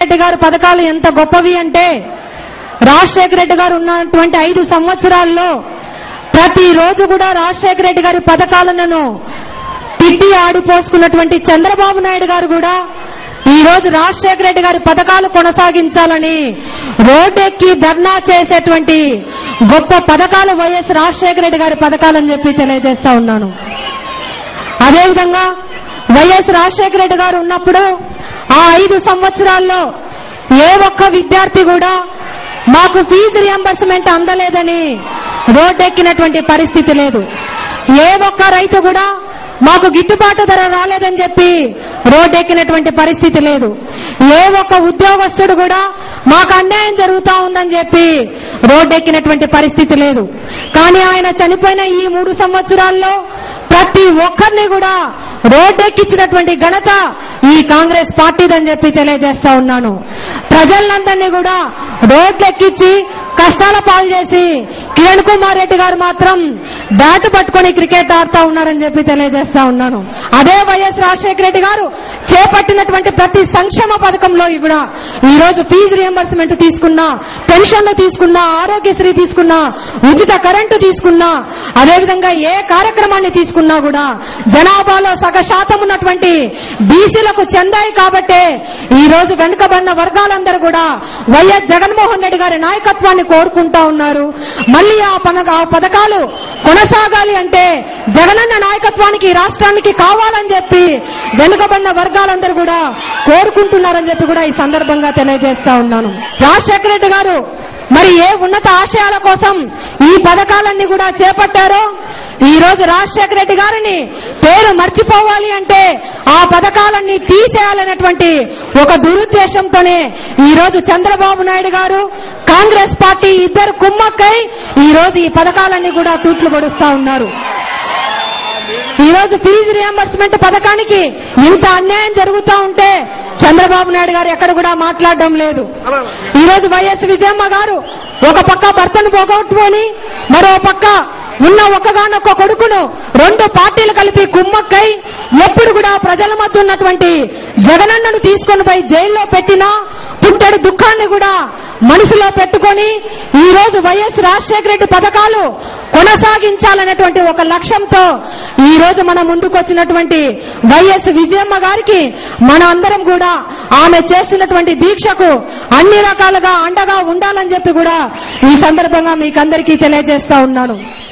రెడ్డి గారి పథకాలు ఎంత గొప్పవి అంటే రాజశేఖర రెడ్డి గారు ఉన్నటువంటి ఐదు సంవత్సరాల్లో ప్రతిరోజు కూడా రాజశేఖర రెడ్డి గారి పథకాలను తిట్టి ఆడిపోసుకున్నటువంటి చంద్రబాబు నాయుడు గారు కూడా ఈ రోజు రాజశేఖర రెడ్డి గారి పథకాలు కొనసాగించాలని రోడ్డెక్కి ధర్నా చేసేటువంటి గొప్ప పథకాలు వైఎస్ రాజశేఖర రెడ్డి గారి పథకాలని చెప్పి తెలియజేస్తా ఉన్నాను అదేవిధంగా వైఎస్ రాజశేఖర రెడ్డి గారు ఉన్నప్పుడు ఆ ఐదు సంవత్సరాల్లో ఏ ఒక్క విద్యార్థి కూడా మాకు ఫీజు రియంబర్స్మెంట్ అందలేదని రోడ్డెక్కినటువంటి పరిస్థితి లేదు ఏ ఒక్క రైతు కూడా మాకు గిట్టుబాటు ధర రాలేదని చెప్పి రోడ్డెక్కినటువంటి పరిస్థితి లేదు ఏ ఒక్క ఉద్యోగస్తుడు కూడా మాకు అన్యాయం జరుగుతా ఉందని చెప్పి రోడ్డెక్కినటువంటి పరిస్థితి లేదు కానీ ఆయన చనిపోయిన ఈ మూడు సంవత్సరాల్లో ప్రతి ఒక్కరిని కూడా రోడ్డెక్కించినటువంటి ఘనత ఈ కాంగ్రెస్ పార్టీదని చెప్పి తెలియజేస్తా ఉన్నాను ప్రజలందరినీ కూడా రోడ్లెక్కించి కష్టాల పాలు చేసి కిరణ్ కుమార్ రెడ్డి గారు మాత్రం బ్యాట్ పట్టుకొని క్రికెట్ ఆడుతా ఉన్నారని చెప్పి తెలియజేస్తా ఉన్నాను అదే వైఎస్ రాజశేఖర రెడ్డి గారు చేపట్టినటువంటి ప్రతి సంక్షేమ పథకంలో కూడా ఈ రోజు ఫీజు రియంబర్స్మెంట్ తీసుకున్నా పెన్షన్లు తీసుకున్నా ఆరోగ్యశ్రీ తీసుకున్నా ఉచిత కరెంటు తీసుకున్నా అదేవిధంగా ఏ కార్యక్రమాన్ని తీసుకున్నా కూడా జనాభాలో సగ శాతం ఉన్నటువంటి బీసీలకు చెందాయి కాబట్టే ఈ రోజు వెనుకబడిన వర్గాలందరూ కూడా వైఎస్ జగన్మోహన్ రెడ్డి గారి నాయకత్వాన్ని కోరుకుంటా ఉన్నారు మళ్ళీ ఆ పన- ఆ పథకాలు కొనసాగాలి అంటే జగనన్న నాయకత్వానికి ఈ రాష్ట్రానికి కావాలని చెప్పి వెనుకబడిన వర్గాలందరూ కూడా కోరుకుంటున్నారని చెప్పి కూడా ఈ సందర్భంగా తెలియజేస్తా ఉన్నాను రాజశేఖర రెడ్డి గారు మరి ఏ ఉన్నత ఆశయాల కోసం ఈ పథకాలన్నీ కూడా చేపట్టారో ఈ రోజు రాజశేఖర రెడ్డి గారిని పేరు మర్చిపోవాలి అంటే ఆ పథకాలన్నీ తీసేయాలనేటువంటి ఒక దురుద్దేశంతోనే ఈ రోజు చంద్రబాబు నాయుడు గారు కాంగ్రెస్ పార్టీ ఇద్దరు కుమ్మక్కై ఈ రోజు ఈ పథకాలన్నీ కూడా తూట్లు పొడుస్తా ఉన్నారు ఈ రోజు ఫీజు రియంబర్స్మెంట్ పథకానికి ఇంత అన్యాయం జరుగుతూ ఉంటే చంద్రబాబు నాయుడు గారు ఎక్కడ కూడా మాట్లాడడం లేదు ఈ రోజు వైఎస్ విజయమ్మ గారు ఒక పక్క భర్తను పోగొట్టుకొని మరో పక్క ఉన్న ఒక్కగానొక్క కొడుకును రెండు పార్టీలు కలిపి కుమ్మక్కై ఎప్పుడు కూడా ప్రజల మధ్య ఉన్నటువంటి జగనన్నను తీసుకొని పోయి జైల్లో పెట్టినా పుట్టెడు దుఃఖాన్ని కూడా మనసులో పెట్టుకొని ఈ రోజు వైఎస్ రాజశేఖర రెడ్డి పథకాలు కొనసాగించాలనేటువంటి ఒక లక్ష్యంతో ఈ రోజు మన ముందుకు వచ్చినటువంటి వైఎస్ విజయమ్మ గారికి మన అందరం కూడా ఆమె చేస్తున్నటువంటి దీక్షకు అన్ని రకాలుగా అండగా ఉండాలని చెప్పి కూడా ఈ సందర్భంగా మీకందరికీ తెలియజేస్తా ఉన్నాను